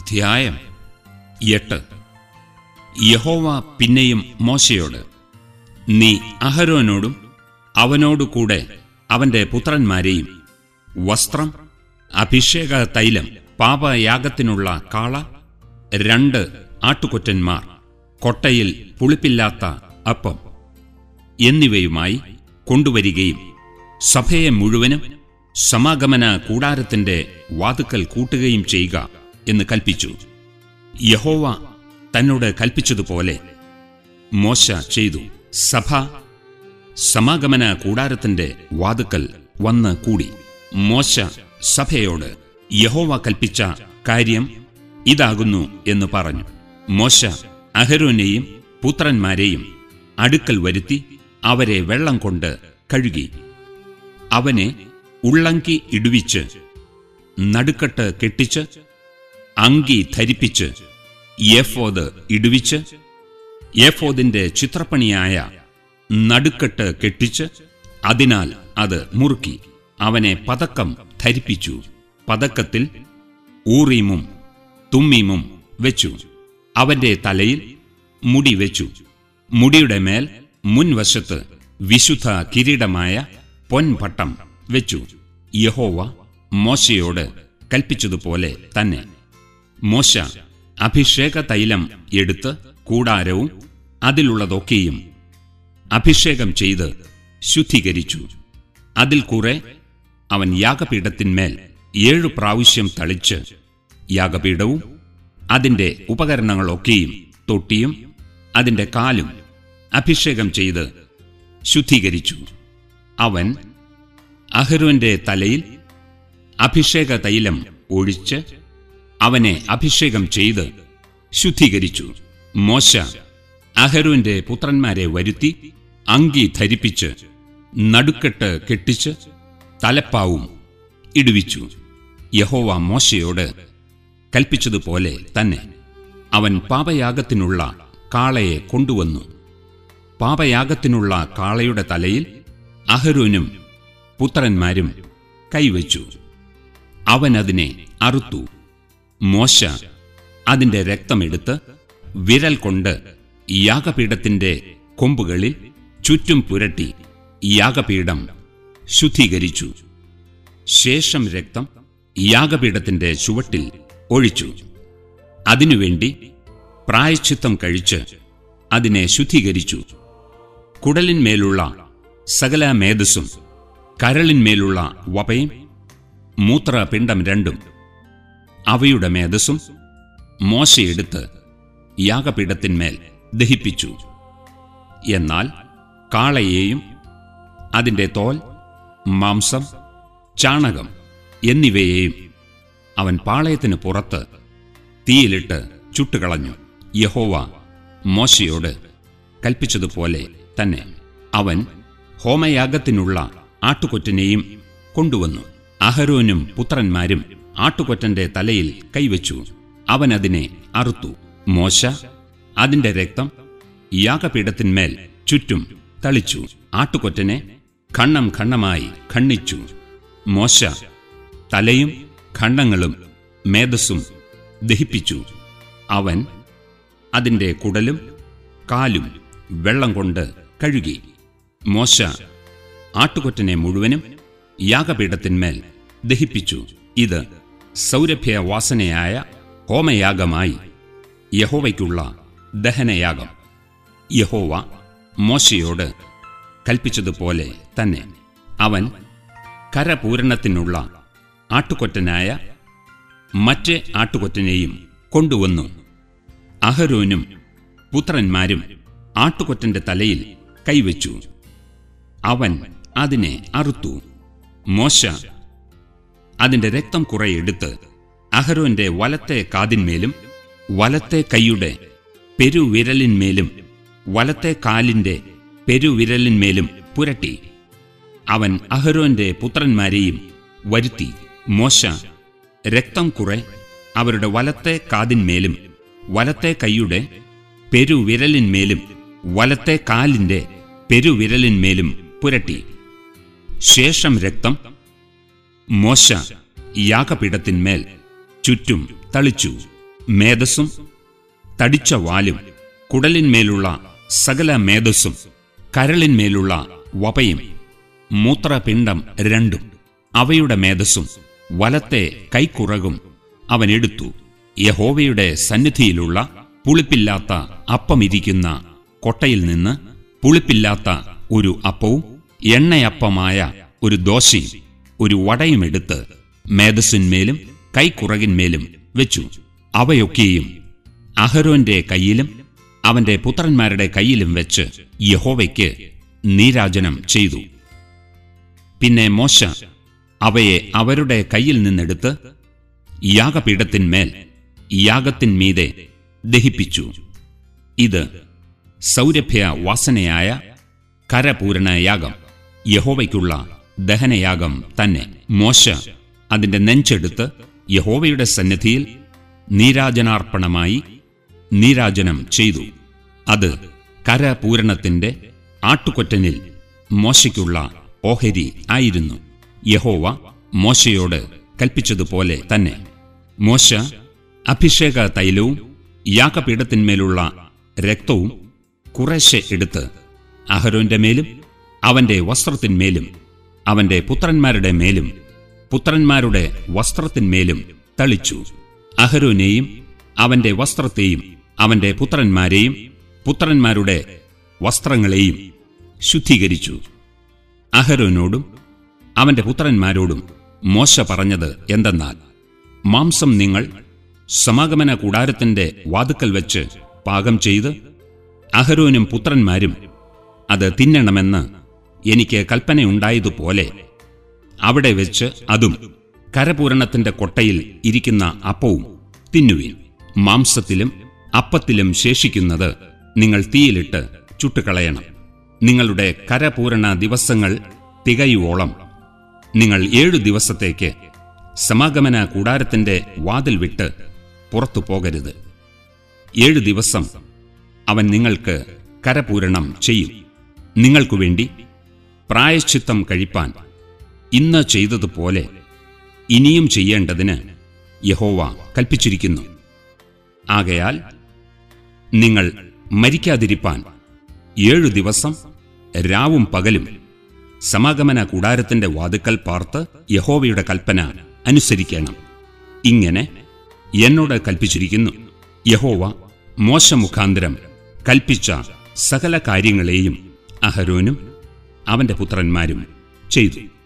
അധ്യായം എട്ട് യഹോവ പിന്നെയും മോശയോട് നീ അഹരോനോടും അവനോടുകൂടെ അവന്റെ പുത്രന്മാരെയും വസ്ത്രം അഭിഷേക തൈലം പാപയാഗത്തിനുള്ള കാള രണ്ട് ആട്ടുകൊറ്റന്മാർ കൊട്ടയിൽ പുളിപ്പില്ലാത്ത അപ്പം എന്നിവയുമായി കൊണ്ടുവരികയും സഭയെ മുഴുവനും സമാഗമന കൂടാരത്തിന്റെ വാതുക്കൽ കൂട്ടുകയും ചെയ്യുക എന്ന് കൽപ്പിച്ചു യഹോവ തന്നോട് കൽപ്പിച്ചതുപോലെ മോശ ചെയ്തു സഭ സമാഗമന കൂടാരത്തിന്റെ വാതുക്കൽ വന്ന് കൂടി മോശ സഭയോട് യഹോവ കൽപ്പിച്ച കാര്യം ഇതാകുന്നു എന്ന് പറഞ്ഞു മോശ അഹരോനെയും പുത്രന്മാരെയും അടുക്കൽ വരുത്തി അവരെ വെള്ളം കൊണ്ട് കഴുകി അവനെ ഉള്ളങ്കി ഇടുവിച്ച് നടുക്കട്ട് കെട്ടിച്ച് അങ്കി ധരിപ്പിച്ച് ഏഫോദ് ഇടുവിച്ച് ഏഫോദിന്റെ ചിത്രപ്പണിയായ നടുക്കെട്ട് കെട്ടിച്ച് അതിനാൽ അത് മുറുക്കി അവനെ പതക്കം ധരിപ്പിച്ചു പതക്കത്തിൽ ഊറീമും തുമ്മീമും വെച്ചു അവന്റെ തലയിൽ മുടി വെച്ചു മുടിയുടെ മേൽ മുൻവശത്ത് വിശുദ്ധ കിരീടമായ പൊൻപട്ടം വെച്ചു യഹോവ മോശയോട് കൽപ്പിച്ചതുപോലെ തന്നെ മോശ അഭിഷേക തൈലം എടുത്ത് കൂടാരവും അതിലുള്ളതൊക്കെയും അഭിഷേകം ചെയ്ത് ശുദ്ധീകരിച്ചു അതിൽ കുറെ അവൻ യാഗപീഠത്തിന്മേൽ ഏഴു പ്രാവശ്യം തളിച്ച് യാഗപീഠവും അതിന്റെ ഉപകരണങ്ങളൊക്കെയും തൊട്ടിയും അതിന്റെ കാലും അഭിഷേകം ചെയ്ത് ശുദ്ധീകരിച്ചു അവൻ അഹരോന്റെ തലയിൽ അഭിഷേക തൈലം ഒഴിച്ച് അവനെ അഭിഷേകം ചെയ്ത് ശുദ്ധീകരിച്ചു മോശ അഹരോന്റെ പുത്രന്മാരെ വരുത്തി അങ്കി ധരിപ്പിച്ച് നടുക്കെട്ട് കെട്ടിച്ച് തലപ്പാവും ഇടുവിച്ചു യഹോവ മോശയോട് കൽപ്പിച്ചതുപോലെ തന്നെ അവൻ പാപയാഗത്തിനുള്ള കാളയെ കൊണ്ടുവന്നു പാപയാഗത്തിനുള്ള കാളയുടെ തലയിൽ അഹരോനും പുത്രന്മാരും കൈവച്ചു അവൻ അതിനെ അറുത്തു മോശ അതിന്റെ രക്തമെടുത്ത് വിരൽ കൊണ്ട് യാഗപീഠത്തിന്റെ കൊമ്പുകളിൽ ചുറ്റും പുരട്ടി യാഗപീഠം ശുദ്ധീകരിച്ചു ശേഷം രക്തം യാഗപീഠത്തിന്റെ ചുവട്ടിൽ ഒഴിച്ചു അതിനുവേണ്ടി പ്രായശ്ചിത്തം കഴിച്ച് അതിനെ ശുദ്ധീകരിച്ചു കുടലിന്മേലുള്ള സകല മേധസ്സും കരളിന്മേലുള്ള വപയും മൂത്രപിണ്ഡം രണ്ടും അവയുടെ മേധസ്സും മോശയെടുത്ത് യാഗപീഠത്തിന്മേൽ ദഹിപ്പിച്ചു എന്നാൽ കാളയെയും അതിന്റെ തോൽ മാംസം ചാണകം എന്നിവയെയും അവൻ പാളയത്തിന് പുറത്ത് തീയിലിട്ട് ചുട്ടുകളഞ്ഞു യഹോവ മോശയോട് കൽപ്പിച്ചതുപോലെ തന്നെ അവൻ ഹോമയാഗത്തിനുള്ള ആട്ടുകൊറ്റനെയും കൊണ്ടുവന്നു അഹരോനും പുത്രന്മാരും ആട്ടുകൊറ്റന്റെ തലയിൽ കൈവച്ചു അവൻ അതിനെ അറുത്തു മോശ അതിന്റെ രക്തം യാഗപീഠത്തിന്മേൽ ചുറ്റും തളിച്ചു ആട്ടുകൊറ്റനെ ഖണ്ണം ഖണ്ണമായി ഖണ്ണിച്ചു മോശ തലയും ഖണ്ഡങ്ങളും മേധസ്സും ദഹിപ്പിച്ചു അവൻ അതിന്റെ കുടലും കാലും വെള്ളം കൊണ്ട് കഴുകി മോശ ആട്ടുകൊറ്റനെ മുഴുവനും യാഗപീഠത്തിന്മേൽ ദഹിപ്പിച്ചു ഇത് സൗരഭ്യവാസനയായ ഹോമയാഗമായി യഹോവയ്ക്കുള്ള ദഹനയാഗം യഹോവ മോശയോട് കൽപ്പിച്ചതുപോലെ തന്നെ അവൻ കരപൂരണത്തിനുള്ള ആട്ടുകൊറ്റനായ മറ്റ് ആട്ടുകൊറ്റനെയും കൊണ്ടുവന്നു അഹരോനും പുത്രന്മാരും ആട്ടുകൊറ്റന്റെ തലയിൽ കൈവച്ചു അവൻ അതിനെ അറുത്തു മോശ അതിന്റെ രക്തം കുറെ എടുത്ത് അഹരോന്റെ വലത്തെ കാതിന്മേലും വലത്തെ കൈയുടെ പെരുവിരലിന്മേലും വലത്തെ കാലിന്റെ പെരുവിരലിന്മേലും പുരട്ടി അവൻ അഹരോന്റെ പുത്രന്മാരെയും വരുത്തി മോശ രക്തം കുറെ അവരുടെ വലത്തെ കാതിന്മേലും വലത്തെ കൈയുടെ പെരുവിരലിന്മേലും വലത്തെ കാലിന്റെ പെരുവിരലിന്മേലും പുരട്ടി ശേഷം രക്തം മോശ യാഗപീഠത്തിന്മേൽ ചുറ്റും തളിച്ചു മേധസ്സും തടിച്ച വാലും കുടലിന്മേലുള്ള സകല മേധസ്സും കരളിന്മേലുള്ള വപയും മൂത്രപിണ്ഡം രണ്ടും അവയുടെ മേധസ്സും വലത്തെ കൈക്കുറകും അവൻ എടുത്തു യഹോവയുടെ സന്നിധിയിലുള്ള പുളിപ്പില്ലാത്ത അപ്പമിരിക്കുന്ന കൊട്ടയിൽ നിന്ന് പുളിപ്പില്ലാത്ത ഒരു അപ്പവും എണ്ണയപ്പമായ ഒരു ദോശയും ഒരു വടയും എടുത്ത് മേധസ്സിന്മേലും കൈക്കുറകിന്മേലും വെച്ചു അവയൊക്കെയും അഹരോന്റെ കയ്യിലും അവന്റെ പുത്രന്മാരുടെ കയ്യിലും വെച്ച് യഹോവയ്ക്ക് നീരാജനം ചെയ്തു പിന്നെ മോശ അവയെ അവരുടെ കയ്യിൽ നിന്നെടുത്ത് യാഗപീഠത്തിന്മേൽ യാഗത്തിന്മീതെ ദഹിപ്പിച്ചു ഇത് സൗരഭ്യ വാസനയായ കരപൂരണ യാഗം യഹോവയ്ക്കുള്ള ദഹനയാഗം തന്നെ മോശ അതിന്റെ നെഞ്ചെടുത്ത് യഹോവയുടെ സന്നിധിയിൽ നീരാജനാർപ്പണമായി നീരാജനം ചെയ്തു അത് കരപൂരണത്തിന്റെ ആട്ടുകൊറ്റനിൽ മോശയ്ക്കുള്ള ഓഹരി ആയിരുന്നു യഹോവ മോശയോട് കൽപ്പിച്ചതുപോലെ തന്നെ മോശ അഭിഷേക തൈലവും യാഗപീഠത്തിന്മേലുള്ള രക്തവും കുറേശ്ശെ എടുത്ത് അഹരോന്റെ മേലും അവന്റെ വസ്ത്രത്തിന്മേലും അവന്റെ പുത്രന്മാരുടെ മേലും പുത്രന്മാരുടെ വസ്ത്രത്തിന്മേലും തളിച്ചു അഹരോനെയും അവന്റെ വസ്ത്രത്തെയും അവന്റെ പുത്രന്മാരെയും പുത്രന്മാരുടെ വസ്ത്രങ്ങളെയും ശുദ്ധീകരിച്ചു അഹരോനോടും അവന്റെ പുത്രന്മാരോടും മോശ പറഞ്ഞത് എന്തെന്നാൽ മാംസം നിങ്ങൾ സമാഗമന കൂടാരത്തിന്റെ വാതുക്കൽ വെച്ച് പാകം ചെയ്ത് അഹരോനും പുത്രന്മാരും അത് തിന്നണമെന്ന് എനിക്ക് കൽപ്പനയുണ്ടായതുപോലെ അവിടെ വെച്ച് അതും കരപൂരണത്തിന്റെ കൊട്ടയിൽ ഇരിക്കുന്ന അപ്പവും തിന്നുവിൻ മാംസത്തിലും അപ്പത്തിലും ശേഷിക്കുന്നത് നിങ്ങൾ തീയിലിട്ട് ചുട്ടുകളയണം നിങ്ങളുടെ കരപൂരണ ദിവസങ്ങൾ തികയുവോളം നിങ്ങൾ ഏഴു ദിവസത്തേക്ക് സമാഗമന കൂടാരത്തിന്റെ വാതിൽ വിട്ട് പുറത്തു പോകരുത് ഏഴു ദിവസം അവൻ നിങ്ങൾക്ക് കരപൂരണം ചെയ്യും നിങ്ങൾക്കു വേണ്ടി പ്രായശ്ചിത്തം കഴിപ്പാൻ ഇന്ന് ചെയ്തതുപോലെ ഇനിയും ചെയ്യേണ്ടതിന് യഹോവ കൽപ്പിച്ചിരിക്കുന്നു ആകയാൽ നിങ്ങൾ മരിക്കാതിരിപ്പാൻ ഏഴു ദിവസം രാവും പകലും സമാഗമന കൂടാരത്തിന്റെ വാതുക്കൽ പാർത്ത് യഹോവയുടെ കൽപ്പന അനുസരിക്കണം ഇങ്ങനെ എന്നോട് കൽപ്പിച്ചിരിക്കുന്നു യഹോവ മോശമുഖാന്തരം കൽപ്പിച്ച സകല കാര്യങ്ങളെയും അഹരോനും അവന്റെ പുത്രന്മാരും ചെയ്തു